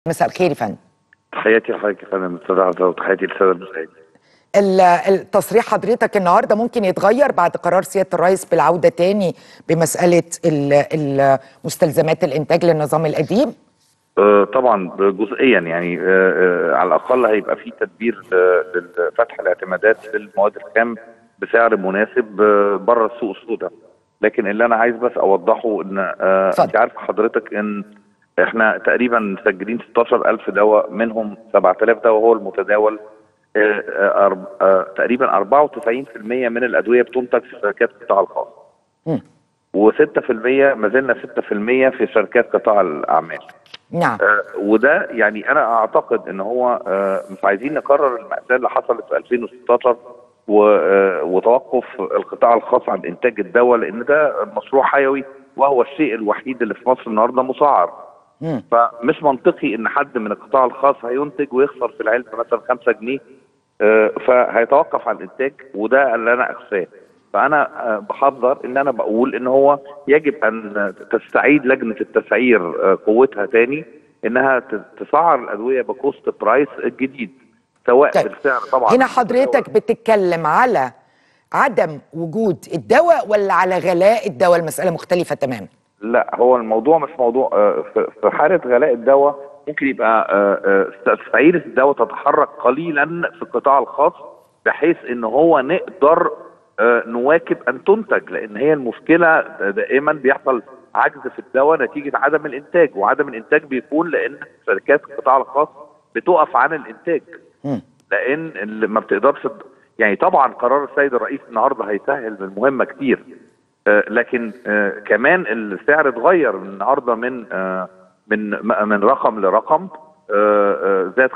مساء الخير يا فندم تحياتي لحضرتك يا فندم استاذ عزه وتحياتي للساده المشاهدين ال- التصريح حضرتك النهارده ممكن يتغير بعد قرار سياده الرئيس بالعوده تاني بمساله ال- ال- مستلزمات الانتاج للنظام القديم آه، طبعا جزئيا يعني آه، آه، على الاقل هيبقى في تدبير آه، لفتح الاعتمادات للمواد الخام بسعر مناسب آه، بره السوق السوداء لكن اللي انا عايز بس اوضحه ان آه، اتفضل. انت عارف حضرتك ان احنا تقريبا مسجلين 16000 دواء منهم 7000 دواء هو المتداول آه، آه، أرب- آه، تقريبا 94% من الادويه بتنتج في شركات القطاع الخاص مم. و6% ما زلنا 6% في شركات قطاع الاعمال نعم آه، وده يعني انا اعتقد ان هو آه، مش عايزين نكرر المأساة اللي حصلت في 2016 و- آه، وتوقف القطاع الخاص عن انتاج الدواء لان ده مشروع حيوي وهو الشيء الوحيد اللي في مصر النهارده مسعر مم. فمش منطقي ان حد من القطاع الخاص هينتج ويخسر في العلبه مثلا 5 جنيه آه، فهيتوقف عن الانتاج وده اللي انا اخشاه فانا آه، بحذر ان انا بقول ان هو يجب ان تستعيد لجنه التسعير آه، قوتها تاني انها ت- تسعر الادويه بكوست برايس الجديد سواء طيب. بالسعر طبعا هنا حضرتك بتتكلم على عدم وجود الدواء ولا على غلاء الدواء المساله مختلفه تماما لا هو الموضوع مش موضوع آه، في في حاله غلاء الدواء ممكن يبقى آه، آه، تسعير الدواء تتحرك قليلا في القطاع الخاص بحيث ان هو نقدر آه، نواكب ان تنتج لان هي المشكله دائما بيحصل عجز في الدواء نتيجه عدم الانتاج وعدم الانتاج بيكون لان شركات القطاع الخاص بتقف عن الانتاج مم. لان اللي ما بتقدرش يعني طبعا قرار السيد الرئيس النهارده هيسهل المهمه كتير آه، لكن آه، كمان السعر اتغير النهارده من آه، من من رقم لرقم آه، آه، زاد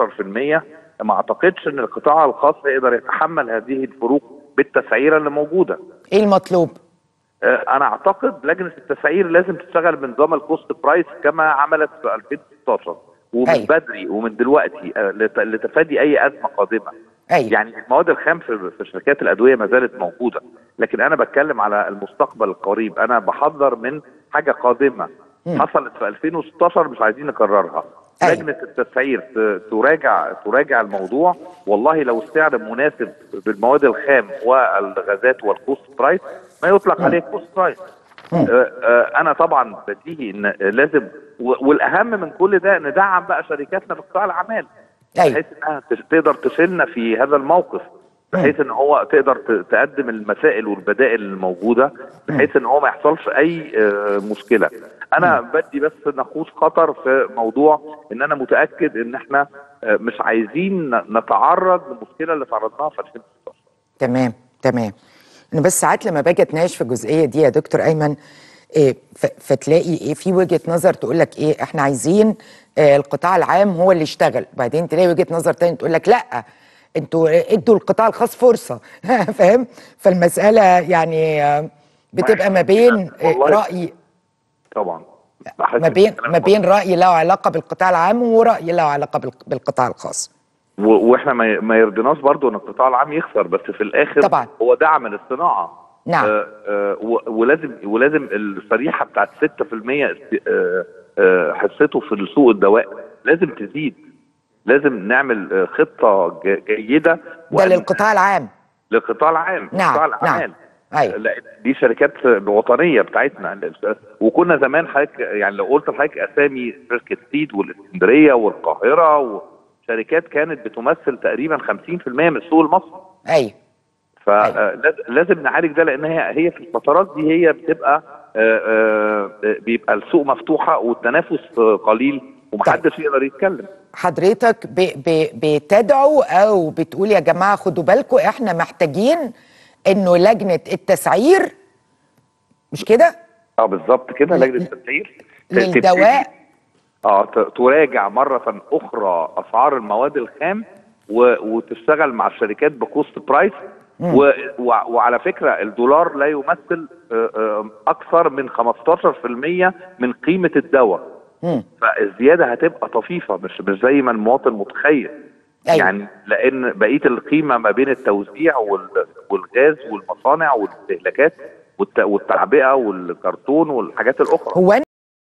15% ما اعتقدش ان القطاع الخاص هيقدر يتحمل هذه الفروق بالتسعيره اللي موجوده ايه المطلوب آه، انا اعتقد لجنه التسعير لازم تشتغل بنظام الكوست برايس كما عملت في 2016 ومن أيوة. بدري ومن دلوقتي آه، لت- لتفادي اي ازمه قادمه ايوه يعني المواد الخام في في شركات الادويه ما زالت موجوده لكن انا بتكلم على المستقبل القريب انا بحذر من حاجه قادمه مم. حصلت في 2016 مش عايزين نكررها أيوة. لجنه التسعير ت- تراجع تراجع الموضوع والله لو السعر مناسب بالمواد الخام والغازات والكوست برايس ما يطلق عليه كوست برايس آه، آه، انا طبعا بديهي ان لازم و- والاهم من كل ده ندعم بقى شركاتنا في قطاع الاعمال ايوه بحيث انها تس- تقدر تشيلنا في هذا الموقف بحيث ان هو تقدر ت- تقدم المسائل والبدائل الموجوده بحيث ان هو ما يحصلش اي آه، مشكله انا بدي بس نقوش خطر في موضوع ان انا متاكد ان احنا آه، مش عايزين ن- نتعرض للمشكله اللي تعرضناها في 2016 تمام تمام انا بس ساعات لما باجي اتناقش في الجزئيه دي يا دكتور ايمن إيه ف- فتلاقي ايه في وجهه نظر تقول لك ايه احنا عايزين آه القطاع العام هو اللي يشتغل بعدين تلاقي وجهه نظر تاني تقول لك لا انتوا ادوا القطاع الخاص فرصه فاهم فالمساله يعني آه، بتبقى ما بين آه، والله راي طبعا ما بين ما بين راي له علاقه بالقطاع العام وراي له علاقه بالق- بالقطاع الخاص و- واحنا ما ما يرضيناش برضو ان القطاع العام يخسر بس في الاخر طبعا. هو دعم للصناعه نعم. آه آه و- ولازم ولازم الشريحه بتاعت 6% است- آه آه حصته في سوق الدواء لازم تزيد لازم نعمل آه، خطه ج- جيده ده وأن- للقطاع العام للقطاع العام نعم، قطاع نعم. الاعمال أيوة. لأن دي شركات وطنيه بتاعتنا وكنا زمان حضرتك يعني لو قلت لحضرتك اسامي شركه سيد والاسكندريه والقاهره وشركات كانت بتمثل تقريبا 50% من السوق المصري ايوه فلازم نعالج ده لان هي هي في الفترات دي هي بتبقى آه، آه، بيبقى السوق مفتوحه والتنافس آه، قليل ومحدش يقدر يتكلم حضرتك ب ب بتدعو او بتقول يا جماعه خدوا بالكم احنا محتاجين انه لجنه التسعير مش كده اه بالظبط كده لجنه التسعير ت- للدواء تبتدي- اه ت- تراجع مره اخرى اسعار المواد الخام و... وتشتغل مع الشركات بكوست برايس و... و... وعلى فكره الدولار لا يمثل آه، آه، اكثر من 15% من قيمه الدواء مم. فالزياده هتبقى طفيفه مش مش زي ما المواطن متخيل أيوة. يعني لان بقيه القيمه ما بين التوزيع وال- والغاز والمصانع والاستهلاكات والت- والتعبئه والكرتون والحاجات الاخرى هو